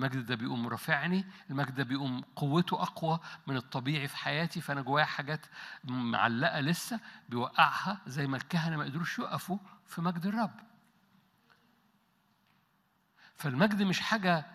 المجد ده بيقوم رافعني المجد ده بيقوم قوته اقوى من الطبيعي في حياتي فانا جوايا حاجات معلقه لسه بيوقعها زي ما الكهنه ما قدروش يقفوا في مجد الرب فالمجد مش حاجه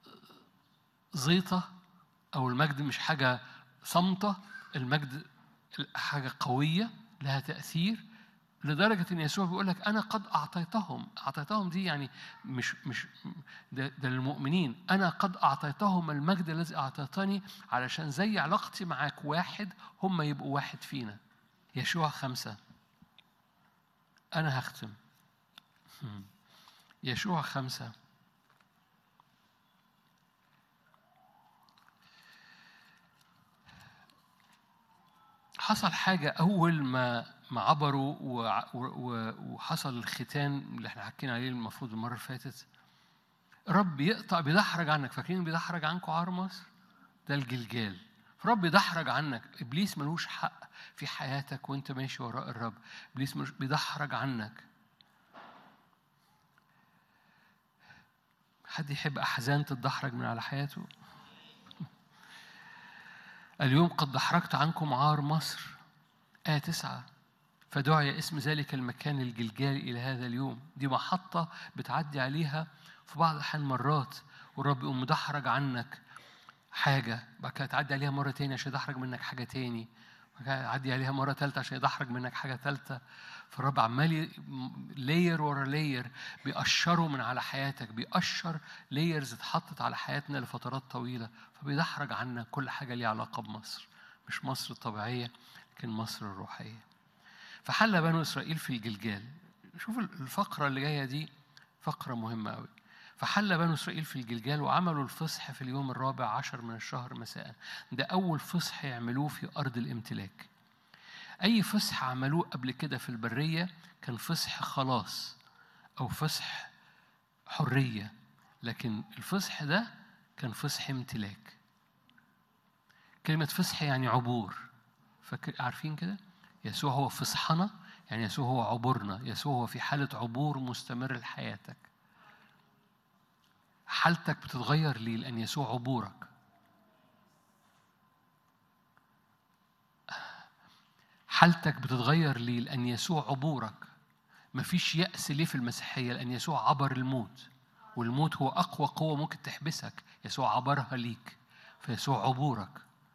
زيطه او المجد مش حاجه صامته المجد حاجه قويه لها تاثير لدرجة إن يسوع بيقول لك أنا قد أعطيتهم، أعطيتهم دي يعني مش مش ده, ده للمؤمنين، أنا قد أعطيتهم المجد الذي أعطيتني علشان زي علاقتي معاك واحد هم يبقوا واحد فينا. يشوع خمسة أنا هختم. يشوع خمسة حصل حاجة أول ما ما عبروا وحصل الختان اللي احنا حكينا عليه المفروض المرة اللي فاتت رب يقطع بيدحرج عنك فاكرين بيدحرج عنكم عار مصر؟ ده الجلجال رب يدحرج عنك ابليس ملوش حق في حياتك وانت ماشي وراء الرب ابليس ملوش بيدحرج عنك حد يحب احزان تتدحرج من على حياته اليوم قد دحرجت عنكم عار مصر آية تسعة فدعي اسم ذلك المكان الجلجال إلى هذا اليوم دي محطة بتعدي عليها في بعض الأحيان مرات والرب يقوم مدحرج عنك حاجة بعد كده تعدي عليها مرة تاني عشان يدحرج منك حاجة تاني بعد كده يعدي عليها مرة تالتة عشان يدحرج منك حاجة تالتة فالرب عمال لاير ورا لاير بيقشره من على حياتك بيقشر لايرز اتحطت على حياتنا لفترات طويلة فبيدحرج عنك كل حاجة ليها علاقة بمصر مش مصر الطبيعية لكن مصر الروحية فحل بنو إسرائيل في الجلجال شوف الفقرة اللي جاية دي فقرة مهمة أوي فحل بنو إسرائيل في الجلجال وعملوا الفصح في اليوم الرابع عشر من الشهر مساء ده أول فصح يعملوه في أرض الامتلاك أي فصح عملوه قبل كده في البرية كان فصح خلاص أو فصح حرية لكن الفصح ده كان فصح امتلاك كلمة فصح يعني عبور فاكر عارفين كده؟ يسوع هو فصحنا يعني يسوع هو عبورنا يسوع هو في حالة عبور مستمر لحياتك حالتك بتتغير ليه؟ لأن يسوع عبورك حالتك بتتغير ليه؟ لأن يسوع عبورك مفيش يأس ليه في المسيحية؟ لأن يسوع عبر الموت والموت هو أقوى قوة ممكن تحبسك يسوع عبرها ليك فيسوع عبورك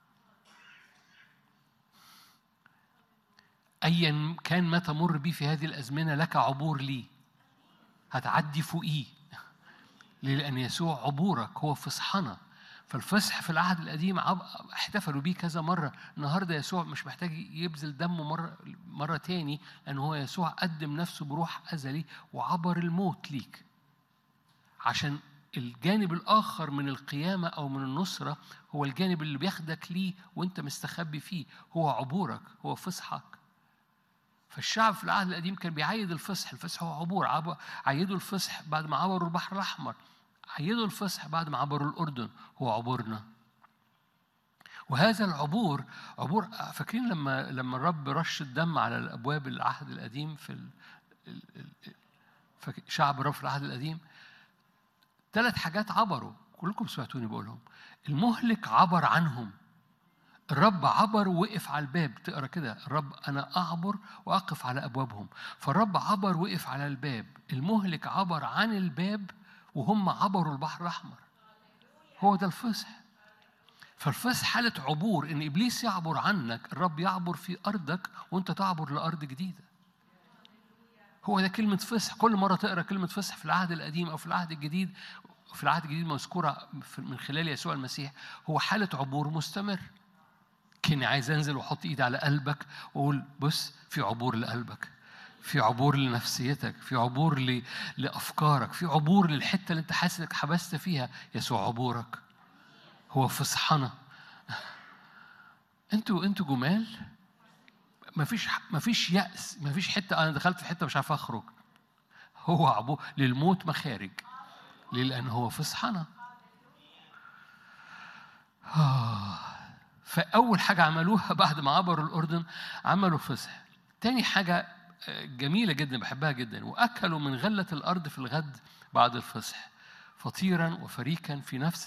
ايا كان ما تمر بيه في هذه الازمنه لك عبور ليه هتعدي فوقيه ليه لان يسوع عبورك هو فصحنا فالفصح في العهد القديم احتفلوا بيه كذا مرة النهاردة يسوع مش محتاج يبذل دمه مرة, مرة تاني لأن هو يسوع قدم نفسه بروح أزلي وعبر الموت ليك عشان الجانب الآخر من القيامة أو من النصرة هو الجانب اللي بياخدك ليه وأنت مستخبي فيه هو عبورك هو فصحك فالشعب في العهد القديم كان بيعيد الفصح الفصح هو عبور عيدوا الفصح بعد ما عبروا البحر الأحمر عيدوا الفصح بعد ما عبروا الأردن هو عبورنا وهذا العبور عبور فاكرين لما لما الرب رش الدم على الابواب العهد القديم في ال... شعب الرب في العهد القديم ثلاث حاجات عبروا كلكم سمعتوني بقولهم المهلك عبر عنهم الرب عبر ووقف على الباب تقرا كده الرب انا اعبر واقف على ابوابهم فالرب عبر وقف على الباب المهلك عبر عن الباب وهم عبروا البحر الاحمر هو ده الفصح فالفصح حالة عبور إن إبليس يعبر عنك الرب يعبر في أرضك وأنت تعبر لأرض جديدة هو ده كلمة فصح كل مرة تقرأ كلمة فصح في العهد القديم أو في العهد الجديد في العهد الجديد مذكورة من خلال يسوع المسيح هو حالة عبور مستمر كني عايز انزل واحط ايدي على قلبك واقول بص في عبور لقلبك في عبور لنفسيتك في عبور ل... لافكارك في عبور للحته اللي انت حاسس انك حبست فيها يسوع عبورك هو فصحنا انتوا انتوا جمال مفيش مفيش يأس مفيش حته انا دخلت في حته مش عارف اخرج هو عبور للموت مخارج ليه لان هو فصحنا آه. فأول حاجة عملوها بعد ما عبروا الأردن عملوا فصح تاني حاجة جميلة جدا بحبها جدا وأكلوا من غلة الأرض في الغد بعد الفصح فطيرا وفريكا في نفس